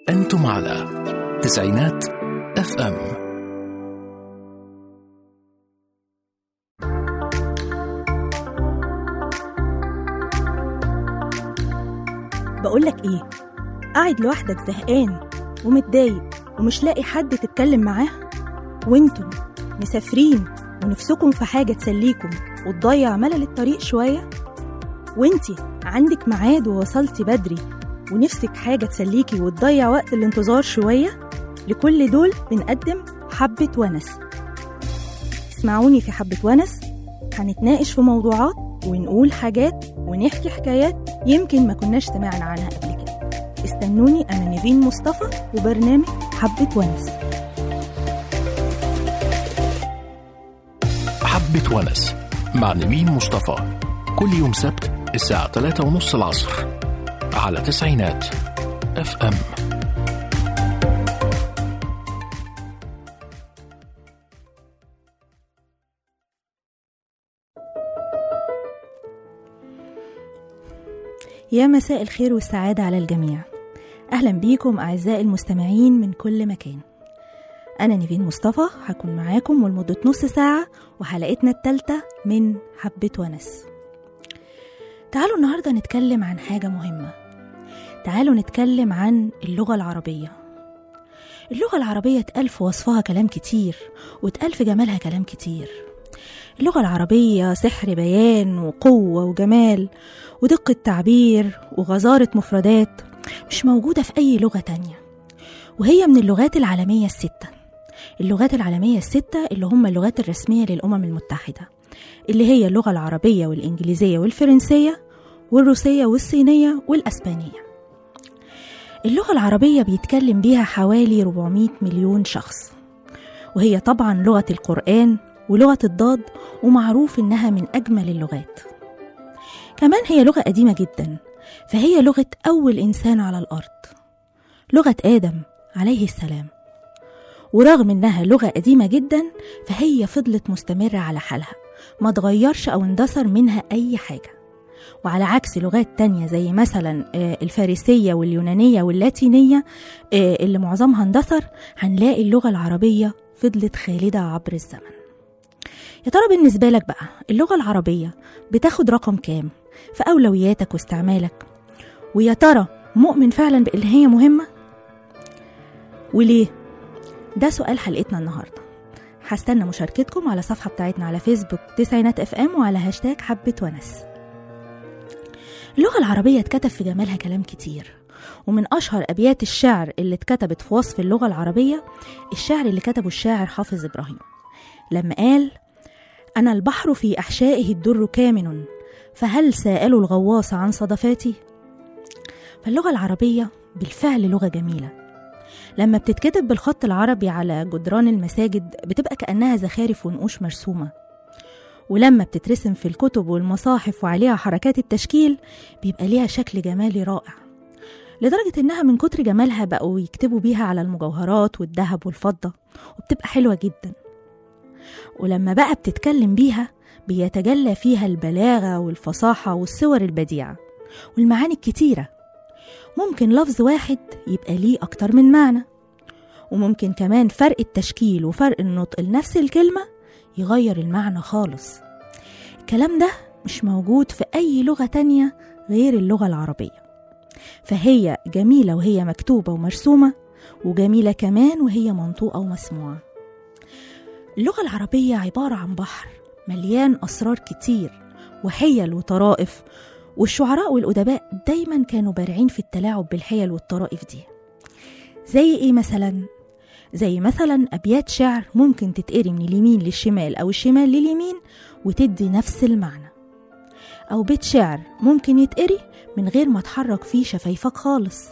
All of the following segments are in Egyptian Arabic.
أنتم على تسعينات اف ام بقولك ايه قاعد لوحدك زهقان ومتضايق ومش لاقي حد تتكلم معاه وانتم مسافرين ونفسكم في حاجة تسليكم وتضيع ملل الطريق شوية وانتي عندك ميعاد ووصلتي بدري ونفسك حاجة تسليكي وتضيع وقت الانتظار شوية لكل دول بنقدم حبة ونس اسمعوني في حبة ونس هنتناقش في موضوعات ونقول حاجات ونحكي حكايات يمكن ما كناش سمعنا عنها قبل كده استنوني أنا نيفين مصطفى وبرنامج حبة ونس حبة ونس مع نبيل مصطفى كل يوم سبت الساعة 3 ونص العصر على تسعينات اف ام يا مساء الخير والسعادة على الجميع أهلا بيكم أعزائي المستمعين من كل مكان أنا نيفين مصطفى هكون معاكم ولمدة نص ساعة وحلقتنا التالتة من حبة ونس تعالوا النهاردة نتكلم عن حاجة مهمة تعالوا نتكلم عن اللغة العربية اللغة العربية اتقال في وصفها كلام كتير واتقال في جمالها كلام كتير اللغة العربية سحر بيان وقوة وجمال ودقة تعبير وغزارة مفردات مش موجودة في أي لغة تانية وهي من اللغات العالمية الستة اللغات العالمية الستة اللي هم اللغات الرسمية للأمم المتحدة اللي هي اللغة العربية والإنجليزية والفرنسية والروسية والصينية والأسبانية اللغة العربية بيتكلم بيها حوالي 400 مليون شخص وهي طبعا لغة القرآن ولغة الضاد ومعروف إنها من أجمل اللغات كمان هي لغة قديمة جدا فهي لغة أول إنسان على الأرض لغة آدم عليه السلام ورغم إنها لغة قديمة جدا فهي فضلت مستمرة على حالها ما تغيرش أو اندثر منها أي حاجة وعلى عكس لغات تانية زي مثلا آه، الفارسية واليونانية واللاتينية آه، اللي معظمها اندثر هنلاقي اللغة العربية فضلت خالدة عبر الزمن يا ترى بالنسبة لك بقى اللغة العربية بتاخد رقم كام في أولوياتك واستعمالك ويا ترى مؤمن فعلا بأن هي مهمة وليه ده سؤال حلقتنا النهاردة هستنى مشاركتكم على الصفحة بتاعتنا على فيسبوك تسعينات اف ام وعلى هاشتاج حبة ونس اللغة العربية اتكتب في جمالها كلام كتير ومن أشهر أبيات الشعر اللي اتكتبت في وصف اللغة العربية الشعر اللي كتبه الشاعر حافظ إبراهيم لما قال أنا البحر في أحشائه الدر كامن فهل سائل الغواص عن صدفاتي؟ فاللغة العربية بالفعل لغة جميلة لما بتتكتب بالخط العربي على جدران المساجد بتبقى كأنها زخارف ونقوش مرسومة ولما بتترسم في الكتب والمصاحف وعليها حركات التشكيل بيبقى ليها شكل جمالي رائع لدرجة إنها من كتر جمالها بقوا يكتبوا بيها على المجوهرات والذهب والفضة وبتبقى حلوة جدا ولما بقى بتتكلم بيها بيتجلى فيها البلاغة والفصاحة والصور البديعة والمعاني الكتيرة ممكن لفظ واحد يبقى ليه أكتر من معنى وممكن كمان فرق التشكيل وفرق النطق لنفس الكلمة يغير المعنى خالص الكلام ده مش موجود في أي لغة تانية غير اللغة العربية فهي جميلة وهي مكتوبة ومرسومة وجميلة كمان وهي منطوقة ومسموعة اللغة العربية عبارة عن بحر مليان أسرار كتير وحيل وطرائف والشعراء والأدباء دايما كانوا بارعين في التلاعب بالحيل والطرائف دي زي إيه مثلا؟ زي مثلا أبيات شعر ممكن تتقري من اليمين للشمال أو الشمال لليمين وتدي نفس المعنى أو بيت شعر ممكن يتقري من غير ما تحرك فيه شفايفك خالص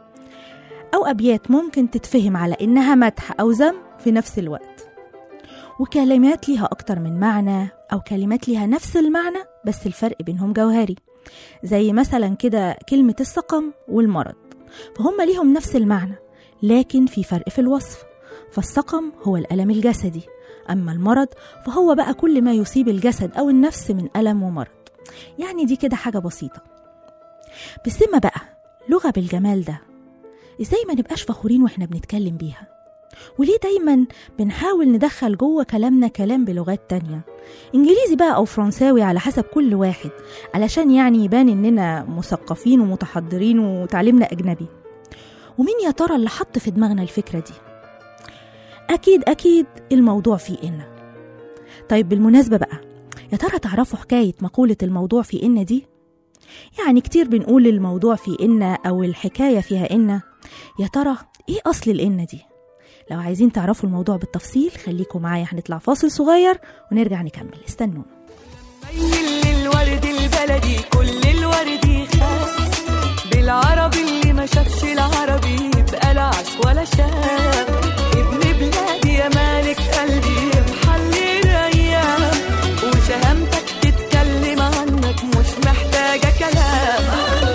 أو أبيات ممكن تتفهم على إنها مدح أو ذم في نفس الوقت وكلمات ليها أكتر من معنى أو كلمات ليها نفس المعنى بس الفرق بينهم جوهري زي مثلا كده كلمة السقم والمرض فهم ليهم نفس المعنى لكن في فرق في الوصف فالسقم هو الألم الجسدي أما المرض فهو بقى كل ما يصيب الجسد أو النفس من ألم ومرض يعني دي كده حاجة بسيطة بس إما بقى لغة بالجمال ده ازاي ما نبقاش فخورين واحنا بنتكلم بيها وليه دايما بنحاول ندخل جوه كلامنا كلام بلغات تانية انجليزي بقى او فرنساوي على حسب كل واحد علشان يعني يبان اننا مثقفين ومتحضرين وتعليمنا اجنبي ومين يا ترى اللي حط في دماغنا الفكرة دي اكيد اكيد الموضوع فيه ان طيب بالمناسبة بقى يا ترى تعرفوا حكاية مقولة الموضوع في إن دي؟ يعني كتير بنقول الموضوع في إن أو الحكاية فيها إن يا ترى إيه أصل الإن دي؟ لو عايزين تعرفوا الموضوع بالتفصيل خليكم معايا هنطلع فاصل صغير ونرجع نكمل استنونا ميل للورد البلدي كل الورد يخاف بالعربي اللي ما شافش العربي يبقى لا عاش ولا شاف ابن بلادي يا مالك قلبي محلي الايام وشهامتك تتكلم عنك مش محتاجه كلام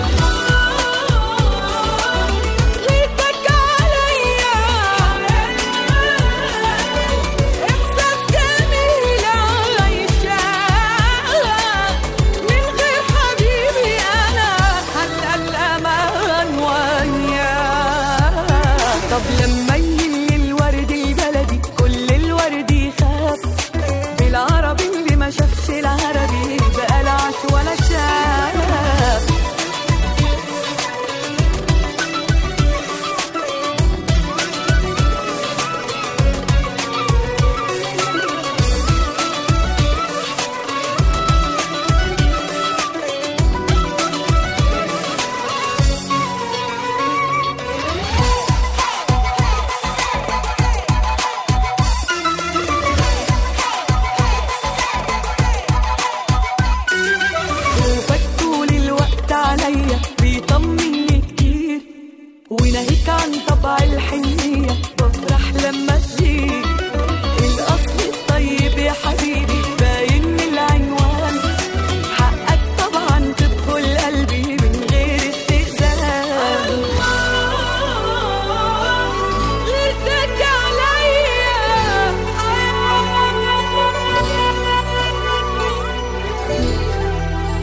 غيرتك عليا إحساس جميل عايشة من غير حبيبي أنا هلا الأمان وياه طب لما يجي الورد البلدي كل الورد يخاف بالعربي اللي ما شافش العربي بقى لا عاش ولا شاف خوفك طول الوقت عليا بيطمني كتير وناهيك عن طبع الحنية بفرح لما تجيك الأصل الطيب يا حبيبي باين من العنوان حقك طبعا تدخل قلبي من غير استئذان غيرتك عليا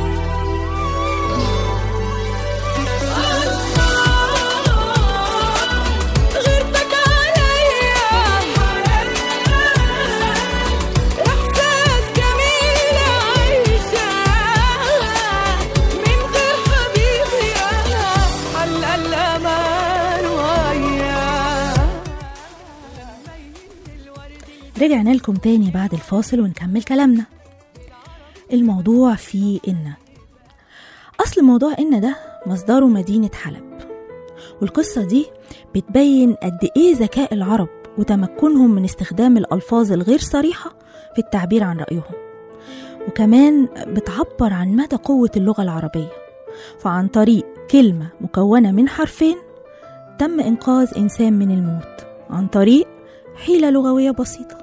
غيرتك عليا إحساس جميل عايشة من غير حبيبي أنا حل الأمان وياه رجعنا لكم تاني بعد الفاصل ونكمل كلامنا الموضوع فيه إن أصل موضوع إن ده مصدره مدينة حلب والقصة دي بتبين قد إيه ذكاء العرب وتمكنهم من استخدام الألفاظ الغير صريحة في التعبير عن رأيهم وكمان بتعبر عن مدى قوة اللغة العربية فعن طريق كلمة مكونة من حرفين تم إنقاذ إنسان من الموت عن طريق حيلة لغوية بسيطة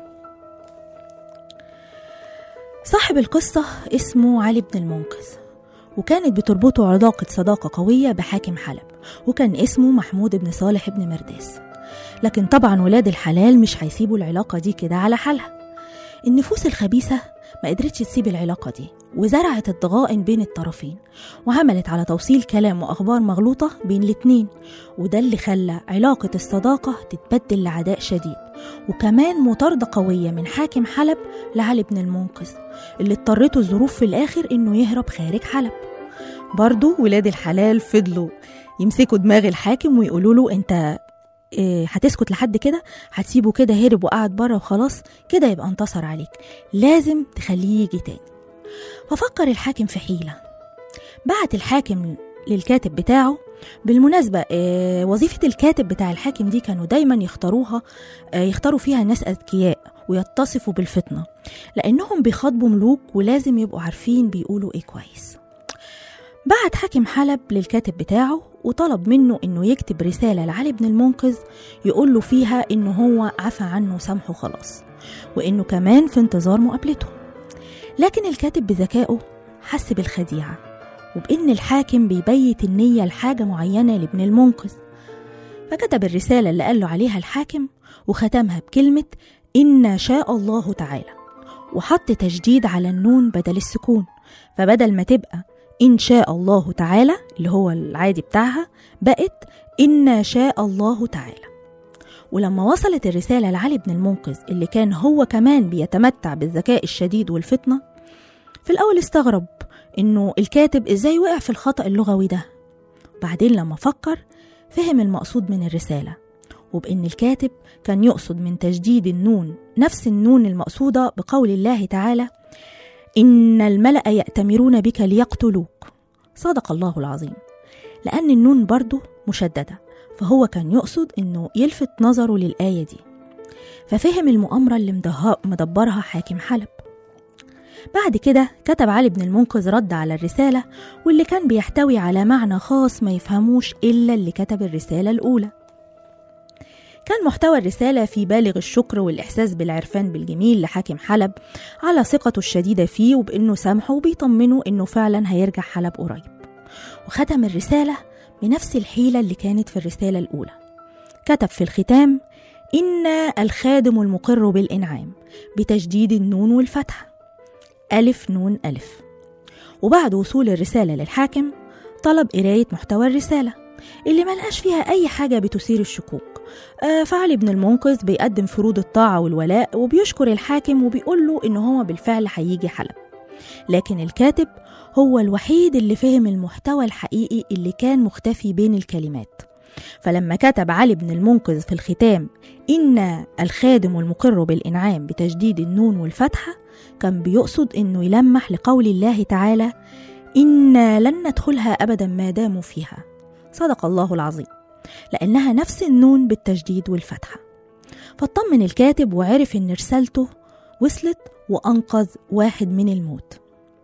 صاحب القصة اسمه علي بن المنقذ وكانت بتربطه علاقة صداقة قوية بحاكم حلب وكان اسمه محمود بن صالح بن مرداس لكن طبعا ولاد الحلال مش هيسيبوا العلاقة دي كده على حالها النفوس الخبيثة ما قدرتش تسيب العلاقة دي وزرعت الضغائن بين الطرفين وعملت على توصيل كلام وأخبار مغلوطة بين الاتنين وده اللي خلى علاقة الصداقة تتبدل لعداء شديد وكمان مطاردة قوية من حاكم حلب لعلي بن المنقذ اللي اضطرته الظروف في الآخر إنه يهرب خارج حلب برضو ولاد الحلال فضلوا يمسكوا دماغ الحاكم ويقولوا له انت إيه، هتسكت لحد كده هتسيبه كده هرب وقعد بره وخلاص كده يبقى انتصر عليك لازم تخليه يجي تاني ففكر الحاكم في حيلة بعت الحاكم للكاتب بتاعه بالمناسبة آه، وظيفة الكاتب بتاع الحاكم دي كانوا دايما يختاروها آه، يختاروا فيها ناس أذكياء ويتصفوا بالفطنة لأنهم بيخاطبوا ملوك ولازم يبقوا عارفين بيقولوا إيه كويس بعت حاكم حلب للكاتب بتاعه وطلب منه انه يكتب رسالة لعلي بن المنقذ يقول له فيها انه هو عفى عنه وسامحه خلاص وانه كمان في انتظار مقابلته لكن الكاتب بذكائه حس بالخديعة وبإن الحاكم بيبيت النية لحاجة معينة لابن المنقذ فكتب الرسالة اللي قال له عليها الحاكم وختمها بكلمة إن شاء الله تعالى وحط تشديد على النون بدل السكون فبدل ما تبقى إن شاء الله تعالى اللي هو العادي بتاعها بقت إن شاء الله تعالى ولما وصلت الرسالة لعلي بن المنقذ اللي كان هو كمان بيتمتع بالذكاء الشديد والفطنة في الأول استغرب إنه الكاتب إزاي وقع في الخطأ اللغوي ده بعدين لما فكر فهم المقصود من الرسالة وبإن الكاتب كان يقصد من تجديد النون نفس النون المقصودة بقول الله تعالى إن الملأ يأتمرون بك ليقتلوك صدق الله العظيم لأن النون برضه مشددة فهو كان يقصد إنه يلفت نظره للآية دي ففهم المؤامرة اللي مدها- مدبرها حاكم حلب بعد كده كتب علي بن المنقذ رد على الرسالة واللي كان بيحتوي على معنى خاص ما يفهموش إلا اللي كتب الرسالة الأولى كان محتوى الرسالة في بالغ الشكر والإحساس بالعرفان بالجميل لحاكم حلب على ثقته الشديدة فيه وبإنه سامحه وبيطمنه إنه فعلا هيرجع حلب قريب وختم الرسالة بنفس الحيلة اللي كانت في الرسالة الأولى كتب في الختام إن الخادم المقر بالإنعام بتجديد النون والفتحة ألف نون ألف وبعد وصول الرسالة للحاكم طلب قراية محتوى الرسالة اللي ملقاش فيها أي حاجة بتثير الشكوك آه، فعلي بن المنقذ بيقدم فروض الطاعة والولاء وبيشكر الحاكم وبيقول له إن هو بالفعل هيجي حلب لكن الكاتب هو الوحيد اللي فهم المحتوى الحقيقي اللي كان مختفي بين الكلمات فلما كتب علي بن المنقذ في الختام إن الخادم المقر بالإنعام بتجديد النون والفتحة كان بيقصد إنه يلمح لقول الله تعالى إنا لن ندخلها أبدا ما داموا فيها صدق الله العظيم لأنها نفس النون بالتجديد والفتحة فاطمن الكاتب وعرف إن رسالته وصلت وأنقذ واحد من الموت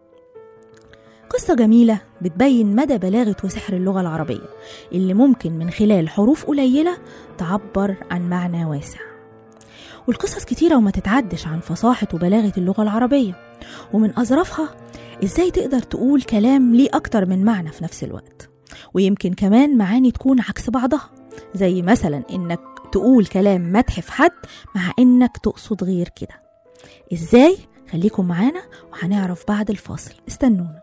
قصة جميلة بتبين مدى بلاغة وسحر اللغة العربية اللي ممكن من خلال حروف قليلة تعبر عن معنى واسع والقصص كتيرة وما تتعدش عن فصاحة وبلاغة اللغة العربية ومن أظرفها إزاي تقدر تقول كلام ليه أكتر من معنى في نفس الوقت ويمكن كمان معاني تكون عكس بعضها زي مثلا إنك تقول كلام مدح في حد مع إنك تقصد غير كده إزاي؟ خليكم معانا وهنعرف بعد الفاصل استنونا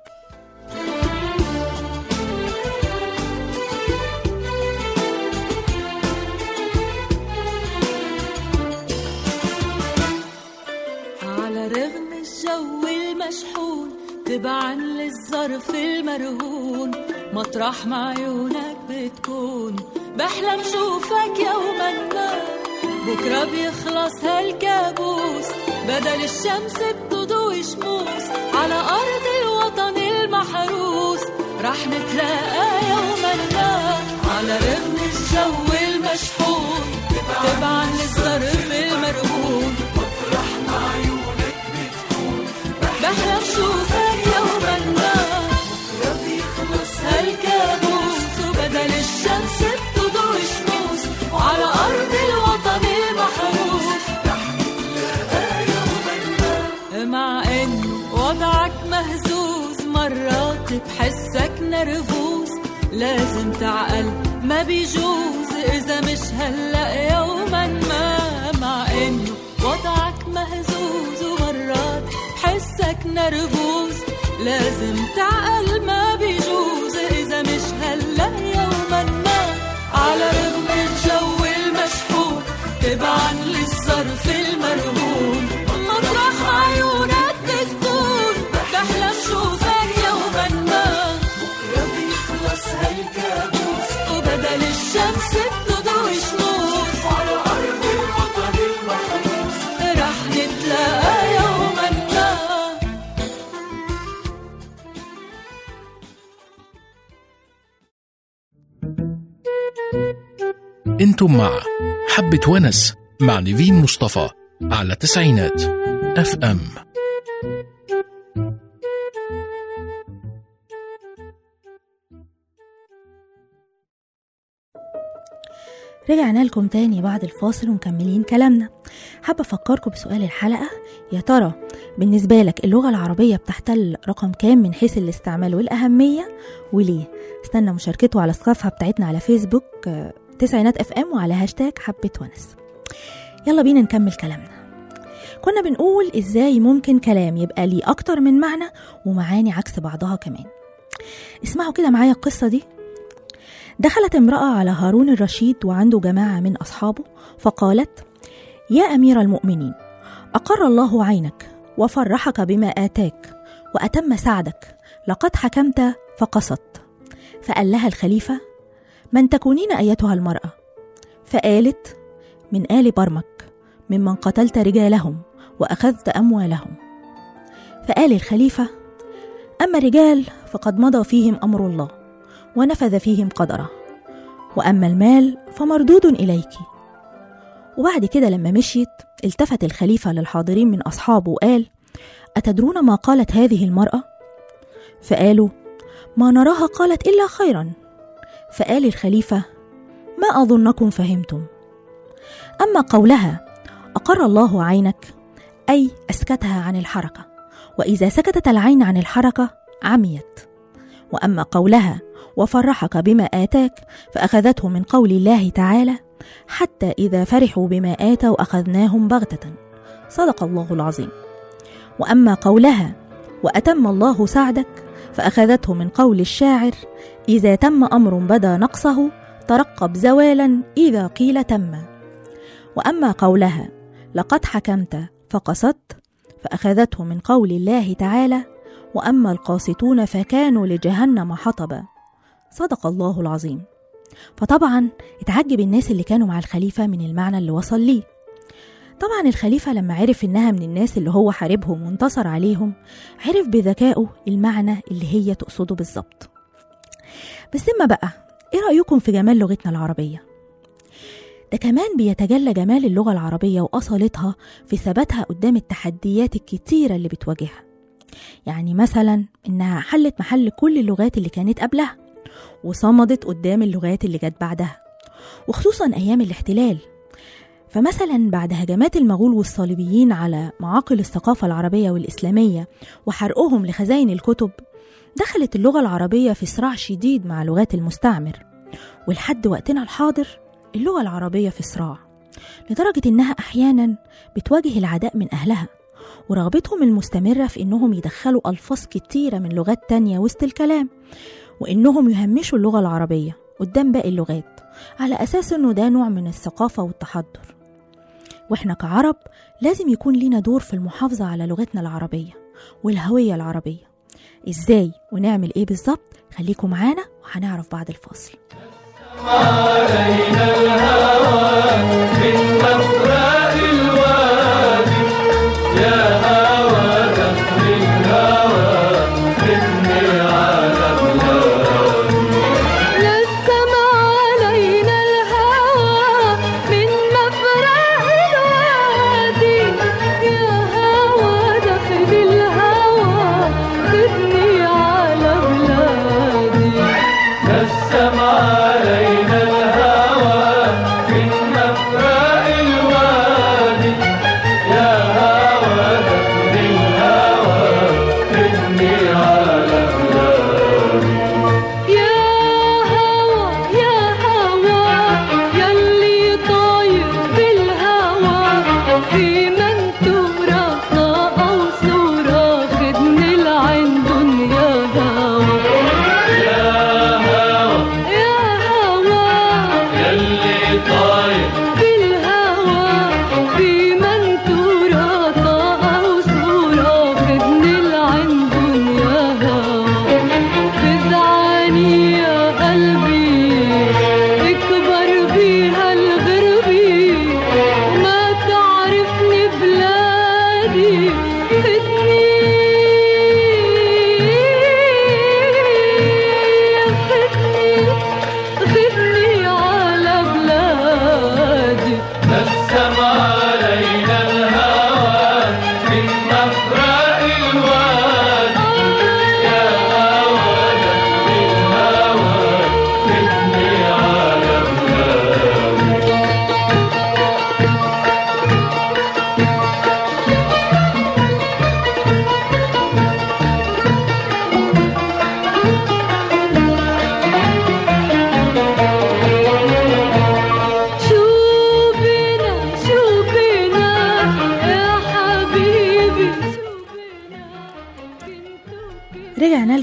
على رغم الجو المشحون تبعا للظرف المرهون مطرح ما عيونك بتكون بحلم شوفك يوما ما بكرة بيخلص هالكابوس بدل الشمس بتضوي شموس على أرض الوطن المحروس رح نتلاقى يوما ما على رغم الجو المشحون تبعا للظرف المرهون بحلم شوفك يوما ما هالكابوس وبدل الشمس بتضوي شموس وعلى أرض الوطن المحروس مع إن وضعك مهزوز مرات بحسك نرفوز لازم تعقل ما بيجوز إذا مش هلأ يوما ما مع إنه وضعك مهزوز ومرات حسك نرفوز لازم تعقل ما بيجوز إذا مش هلأ يوما ما على رغم الجو المشحون تبعا للظرف المرهون مطرح عيونك بتكون بحلم شوفك يوما ما بكرة بيخلص هالكابوس وبدل الشمس بتضوي شموس على أرض الوطن المحروس رح نتلاقى يوما ما انتم مع حبة ونس مع نيفين مصطفى على تسعينات اف ام رجعنا لكم تاني بعد الفاصل ومكملين كلامنا حابة أفكركم بسؤال الحلقة يا ترى بالنسبة لك اللغة العربية بتحتل رقم كام من حيث الاستعمال والأهمية وليه استنى مشاركته على الصفحة بتاعتنا على فيسبوك آه، تسعينات اف ام وعلى هاشتاج حبة ونس يلا بينا نكمل كلامنا كنا بنقول ازاي ممكن كلام يبقى ليه أكتر من معنى ومعاني عكس بعضها كمان اسمعوا كده معايا القصة دي دخلت امرأة على هارون الرشيد وعنده جماعة من أصحابه فقالت يا أمير المؤمنين أقر الله عينك وفرحك بما آتاك وأتم سعدك لقد حكمت فقصدت فقال لها الخليفة من تكونين أيتها المرأة فقالت من آل برمك ممن قتلت رجالهم وأخذت أموالهم فقال الخليفة أما الرجال فقد مضى فيهم أمر الله ونفذ فيهم قدره وأما المال فمردود إليك وبعد كده لما مشيت التفت الخليفة للحاضرين من أصحابه وقال أتدرون ما قالت هذه المرأة؟ فقالوا ما نراها قالت إلا خيرا فقال الخليفة ما أظنكم فهمتم أما قولها أقر الله عينك أي أسكتها عن الحركة وإذا سكتت العين عن الحركة عميت وأما قولها وفرحك بما آتاك فأخذته من قول الله تعالى حتى إذا فرحوا بما آتوا أخذناهم بغتة صدق الله العظيم وأما قولها وأتم الله سعدك فأخذته من قول الشاعر إذا تم أمر بدا نقصه ترقب زوالا إذا قيل تم وأما قولها لقد حكمت فقصدت فأخذته من قول الله تعالى وأما القاسطون فكانوا لجهنم حطبا صدق الله العظيم فطبعا اتعجب الناس اللي كانوا مع الخليفة من المعنى اللي وصل ليه طبعا الخليفة لما عرف إنها من الناس اللي هو حاربهم وانتصر عليهم عرف بذكائه المعنى اللي هي تقصده بالظبط بس إما بقى إيه رأيكم في جمال لغتنا العربية؟ ده كمان بيتجلى جمال اللغة العربية وأصالتها في ثباتها قدام التحديات الكتيرة اللي بتواجهها يعني مثلا إنها حلت محل كل اللغات اللي كانت قبلها وصمدت قدام اللغات اللي جت بعدها وخصوصا أيام الاحتلال فمثلا بعد هجمات المغول والصليبيين على معاقل الثقافة العربية والإسلامية وحرقهم لخزائن الكتب دخلت اللغة العربية في صراع شديد مع لغات المستعمر ولحد وقتنا الحاضر اللغة العربية في صراع لدرجة إنها أحيانا بتواجه العداء من أهلها ورغبتهم المستمرة في إنهم يدخلوا ألفاظ كتيرة من لغات تانية وسط الكلام وإنهم يهمشوا اللغة العربية قدام باقي اللغات على أساس إنه ده نوع من الثقافة والتحضر وإحنا كعرب لازم يكون لينا دور في المحافظة على لغتنا العربية والهوية العربية إزاي ونعمل إيه بالظبط خليكم معانا وهنعرف بعد الفاصل نسم علينا الهوى من مفرق الوادي يا هوى دخل الهوى خدني على بلادي نسم علينا الهوى من مفرق الوادي يا هوى دخل الهوى خدني على بلادي يا هوى يا هوى يلي طاير بالهوى في منتورة أو صورة خدني لعين دنيا هوى يا هوى يا هوى يلي طاير بالهوى في منتورة أو صورة خدني لعين دنيا هوى خدعني يا قلبي اكبر بيها الغربي ما تعرفني بلادي خدني خدني خدني على بلادي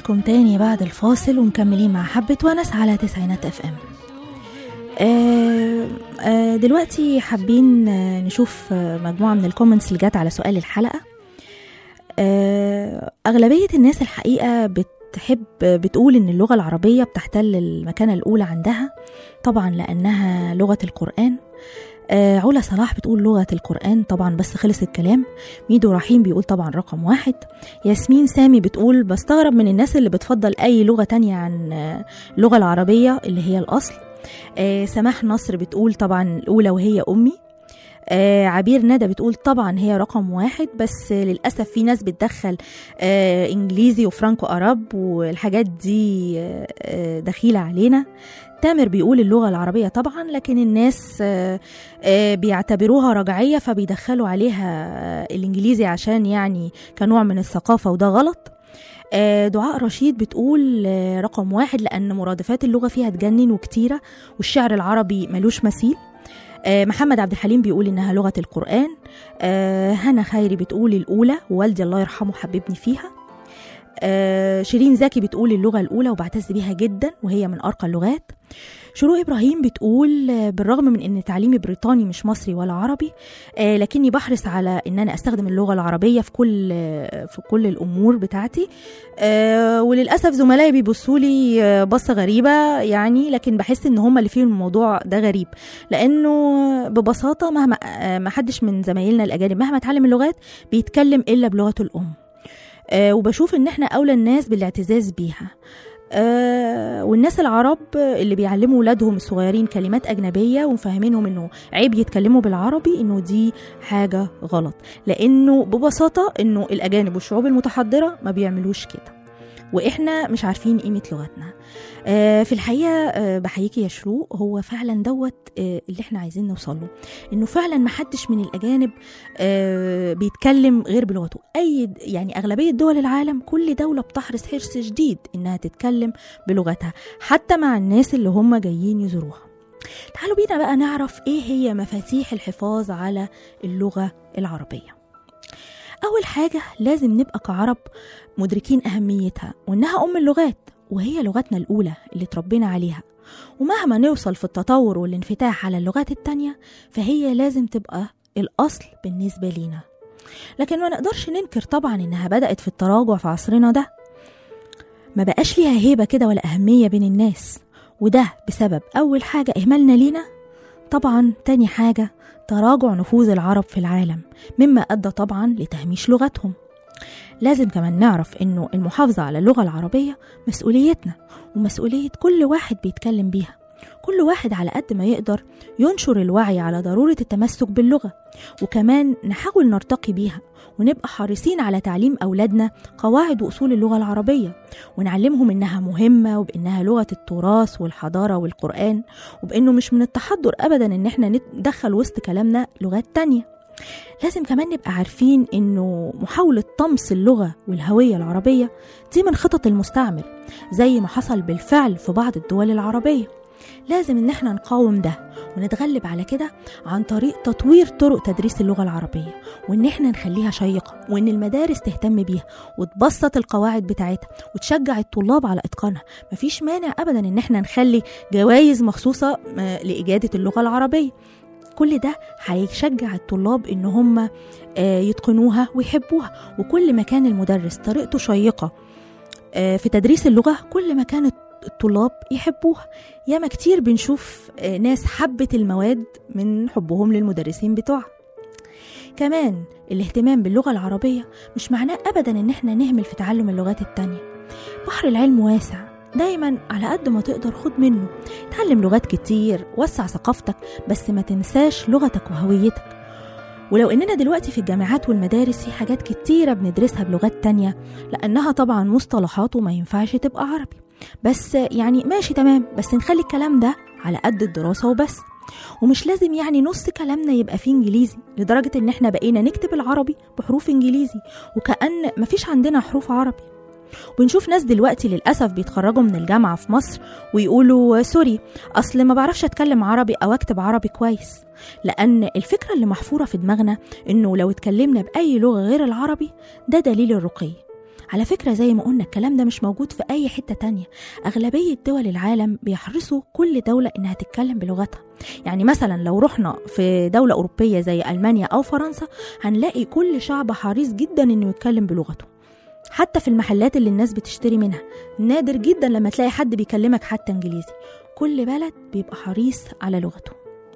لكم تاني بعد الفاصل ومكملين مع حبة ونس على تسعينات اف ام آه آه دلوقتي حابين آه نشوف آه مجموعة من الكومنتس اللي جات على سؤال الحلقة آه أغلبية الناس الحقيقة بتحب بتقول إن اللغة العربية بتحتل المكانة الأولى عندها طبعا لأنها لغة القرآن آه علا صلاح بتقول لغة القرآن طبعا بس خلص الكلام ميدو رحيم بيقول طبعا رقم واحد ياسمين سامي بتقول بستغرب من الناس اللي بتفضل أي لغة تانية عن آه، اللغة العربية اللي هي الأصل آه سماح نصر بتقول طبعا الأولى وهي أمي آه عبير ندى بتقول طبعا هي رقم واحد بس آه للأسف في ناس بتدخل آه إنجليزي وفرانكو أراب والحاجات دي آه آه دخيلة علينا تامر بيقول اللغة العربية طبعا لكن الناس آه آه بيعتبروها رجعية فبيدخلوا عليها آه الإنجليزي عشان يعني كنوع من الثقافة وده غلط آه، دعاء رشيد بتقول آه، رقم واحد لأن مرادفات اللغة فيها تجنن وكتيرة والشعر العربي ملوش مثيل آه، محمد عبد الحليم بيقول إنها لغة القرآن آه، هنا خيري بتقول الأولى ووالدي الله يرحمه حببني فيها آه، شيرين زكي بتقول اللغة الأولى وبعتز بيها جدا وهي من أرقى اللغات شروق إبراهيم بتقول آه، بالرغم من أن تعليمي بريطاني مش مصري ولا عربي آه، لكني بحرص على أن أنا أستخدم اللغة العربية في كل آه، في كل الأمور بتاعتي آه، وللأسف زملائي بيبصوا لي آه، بصة غريبة يعني لكن بحس إن هم اللي فيهم الموضوع ده غريب لأنه ببساطة مهما آه، ما حدش من زمايلنا الأجانب مهما اتعلم اللغات بيتكلم إلا بلغته الأم آه، وبشوف ان احنا اولى الناس بالاعتزاز بيها آه والناس العرب اللي بيعلموا ولادهم الصغيرين كلمات أجنبية ومفهمينهم إنه عيب يتكلموا بالعربي إنه دي حاجة غلط لأنه ببساطة إنه الأجانب والشعوب المتحضرة ما بيعملوش كده واحنا مش عارفين قيمه لغتنا آه في الحقيقه آه بحييكي يا شروق هو فعلا دوت آه اللي احنا عايزين نوصل له انه فعلا ما حدش من الاجانب آه بيتكلم غير بلغته اي يعني اغلبيه دول العالم كل دوله بتحرص حرص شديد انها تتكلم بلغتها حتى مع الناس اللي هم جايين يزوروها تعالوا بينا بقى نعرف ايه هي مفاتيح الحفاظ على اللغه العربيه أول حاجة لازم نبقى كعرب مدركين أهميتها وإنها أم اللغات وهي لغتنا الأولى اللي تربينا عليها ومهما نوصل في التطور والانفتاح على اللغات التانية فهي لازم تبقى الأصل بالنسبة لينا لكن ما نقدرش ننكر طبعا إنها بدأت في التراجع في عصرنا ده ما بقاش ليها هيبة كده ولا أهمية بين الناس وده بسبب أول حاجة إهمالنا لينا طبعا تاني حاجة تراجع نفوذ العرب في العالم مما أدى طبعا لتهميش لغتهم لازم كمان نعرف إنه المحافظة على اللغة العربية مسؤوليتنا ومسؤولية كل واحد بيتكلم بيها كل واحد على قد ما يقدر ينشر الوعي على ضرورة التمسك باللغة وكمان نحاول نرتقي بيها ونبقى حريصين على تعليم أولادنا قواعد وأصول اللغة العربية ونعلمهم إنها مهمة وبإنها لغة التراث والحضارة والقرآن وبإنه مش من التحضر أبدا إن إحنا ندخل وسط كلامنا لغات تانية لازم كمان نبقى عارفين إنه محاولة طمس اللغة والهوية العربية دي من خطط المستعمر زي ما حصل بالفعل في بعض الدول العربية لازم ان احنا نقاوم ده ونتغلب على كده عن طريق تطوير طرق تدريس اللغة العربية وان احنا نخليها شيقة وان المدارس تهتم بيها وتبسط القواعد بتاعتها وتشجع الطلاب على اتقانها مفيش مانع ابدا ان احنا نخلي جوائز مخصوصة آه، لإجادة اللغة العربية كل ده هيشجع الطلاب ان هم آه، يتقنوها ويحبوها وكل ما كان المدرس طريقته شيقة آه، في تدريس اللغة كل ما كانت الطلاب يحبوها ياما كتير بنشوف آه، ناس حبت المواد من حبهم للمدرسين بتوعها كمان الاهتمام باللغة العربية مش معناه أبدا إن احنا نهمل في تعلم اللغات التانية بحر العلم واسع دايما على قد ما تقدر خد منه اتعلم لغات كتير وسع ثقافتك بس ما تنساش لغتك وهويتك ولو اننا دلوقتي في الجامعات والمدارس في حاجات كتيرة بندرسها بلغات تانية لأنها طبعا مصطلحات وما ينفعش تبقى عربي بس يعني ماشي تمام بس نخلي الكلام ده على قد الدراسة وبس ومش لازم يعني نص كلامنا يبقى فيه انجليزي لدرجة ان احنا بقينا نكتب العربي بحروف انجليزي وكأن مفيش عندنا حروف عربي وبنشوف ناس دلوقتي للأسف بيتخرجوا من الجامعة في مصر ويقولوا سوري أصل ما بعرفش أتكلم عربي أو أكتب عربي كويس لأن الفكرة اللي محفورة في دماغنا إنه لو اتكلمنا بأي لغة غير العربي ده دليل الرقي على فكرة زي ما قلنا الكلام ده مش موجود في أي حتة تانية أغلبية دول العالم بيحرصوا كل دولة إنها تتكلم بلغتها يعني مثلا لو رحنا في دولة أوروبية زي ألمانيا أو فرنسا هنلاقي كل شعب حريص جدا إنه يتكلم بلغته حتى في المحلات اللي الناس بتشتري منها نادر جدا لما تلاقي حد بيكلمك حتى إنجليزي كل بلد بيبقى حريص على لغته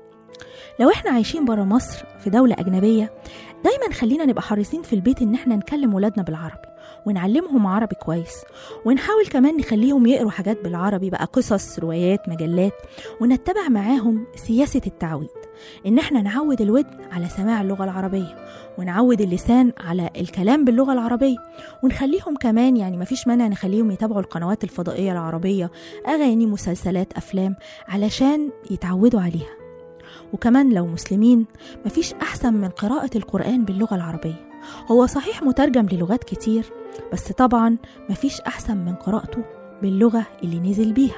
لو احنا عايشين برا مصر في دولة أجنبية دايما خلينا نبقى حريصين في البيت إن احنا نكلم ولادنا بالعربي ونعلمهم عربي كويس ونحاول كمان نخليهم يقروا حاجات بالعربي بقى قصص روايات مجلات ونتبع معاهم سياسة التعويد إن احنا نعود الودن على سماع اللغة العربية ونعود اللسان على الكلام باللغة العربية ونخليهم كمان يعني مفيش مانع نخليهم يتابعوا القنوات الفضائية العربية أغاني مسلسلات أفلام علشان يتعودوا عليها وكمان لو مسلمين مفيش أحسن من قراءة القرآن باللغة العربية هو صحيح مترجم للغات كتير بس طبعا مفيش أحسن من قراءته باللغة اللي نزل بيها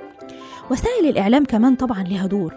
وسائل الإعلام كمان طبعا لها دور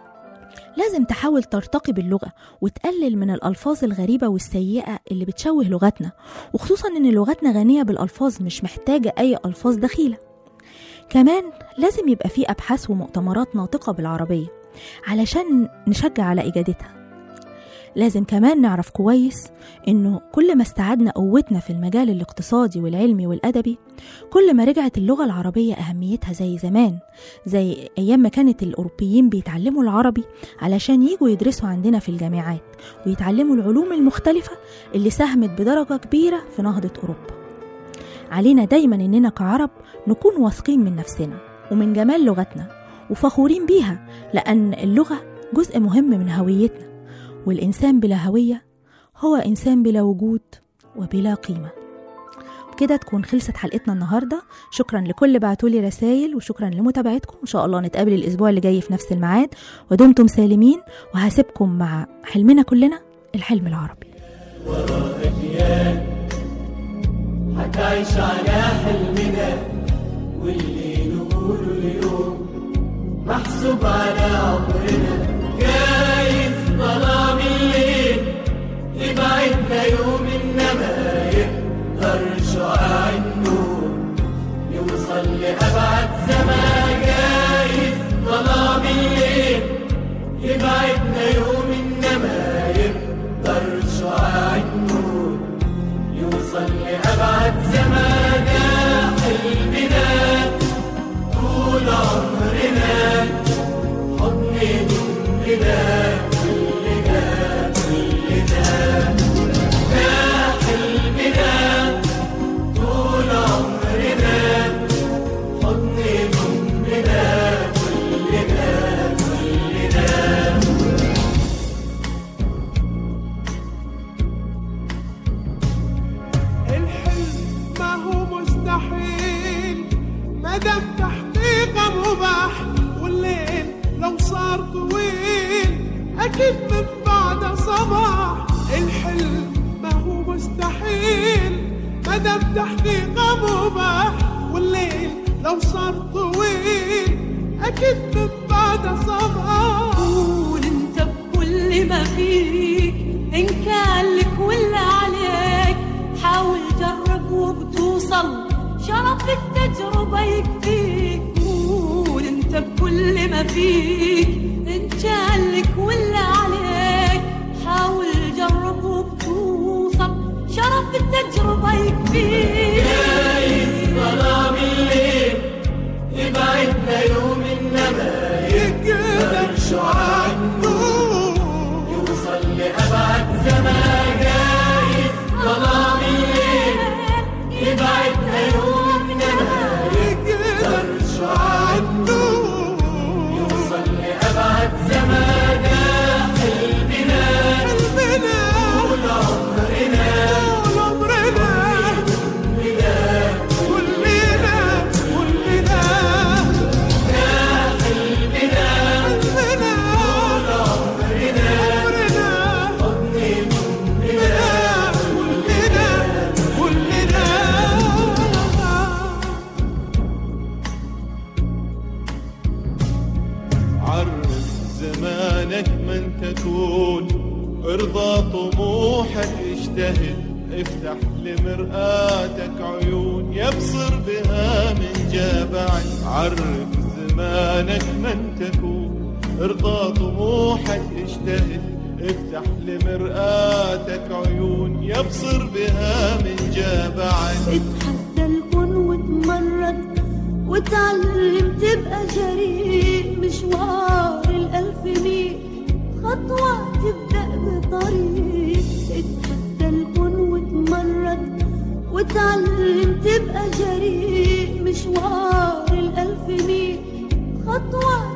لازم تحاول ترتقي باللغة وتقلل من الألفاظ الغريبة والسيئة اللي بتشوه لغتنا وخصوصا إن لغتنا غنية بالألفاظ مش محتاجة أي ألفاظ دخيلة كمان لازم يبقى في أبحاث ومؤتمرات ناطقة بالعربية علشان نشجع على إجادتها لازم كمان نعرف كويس إنه كل ما استعدنا قوتنا في المجال الاقتصادي والعلمي والأدبي كل ما رجعت اللغة العربية أهميتها زي زمان زي أيام ما كانت الأوروبيين بيتعلموا العربي علشان يجوا يدرسوا عندنا في الجامعات ويتعلموا العلوم المختلفة اللي ساهمت بدرجة كبيرة في نهضة أوروبا علينا دايما إننا كعرب نكون واثقين من نفسنا ومن جمال لغتنا وفخورين بيها لأن اللغة جزء مهم من هويتنا والإنسان بلا هوية هو إنسان بلا وجود وبلا قيمة كده تكون خلصت حلقتنا النهاردة شكرا لكل اللي بعتولي رسائل وشكرا لمتابعتكم إن شاء الله نتقابل الأسبوع اللي جاي في نفس الميعاد ودمتم سالمين وهسيبكم مع حلمنا كلنا الحلم العربي هتعيش على حلمنا واللي نقوله اليوم محسوب على عمرنا جاي في ظلام الليل يبعدنا يوم انما يقدر شعاع النور يوصل لأبعد زمان جاي في ظلام الليل يبعدنا يوم انما يقدر شعاع النور يوصل لأبعد زمان حلمنا طول عمرنا حضن ضمنا كلنا كلنا ده حلمنا طول عمرنا حضن ضمنا كلنا كلنا الحلم ما هو مستحيل ما دام تحقيقه مباح والليل لو صار طويل اكيد من بعد صباح الحلم ما هو مستحيل ما دام تحقيقه مباح والليل لو صار طويل اكيد من بعد صباح قول انت بكل ما فيك ان كان لك ولا عليك حاول جرب وبتوصل شرف التجربة يكفيك قول انت بكل ما فيك ان كان لك ولا عليك حاول جرب وبتوصل شرف التجربة يكفيك ظلام الليل يبعدنا يوم انما يقدر شعاع النور يوصل لأبعد زمان جاي ظلام الليل يبعدنا يوم انما يقدر شعاع النور يوصل لأبعد زمان حلمنا قلبنا طول عمرنا طول عمرنا كلنا كلنا حلمنا قلبنا طول عمرنا عمرنا حضن ضمنا كلنا كلنا عرف زمانك من تكون ارضى طموحك اجتهد افتح لمرآتك عيون يبصر بها من جابعك عرف زمانك من تكون ارضى طموحك اجتهد افتح لمرآتك عيون يبصر بها من جابعك اتحدى الكون واتمرد وتعلم تبقى جريء مشوار الألف ميل خطوة تبدأ بطريق اتحدى الكون واتمرد وتعلم تبقى جريء مشوار الألف ميل خطوة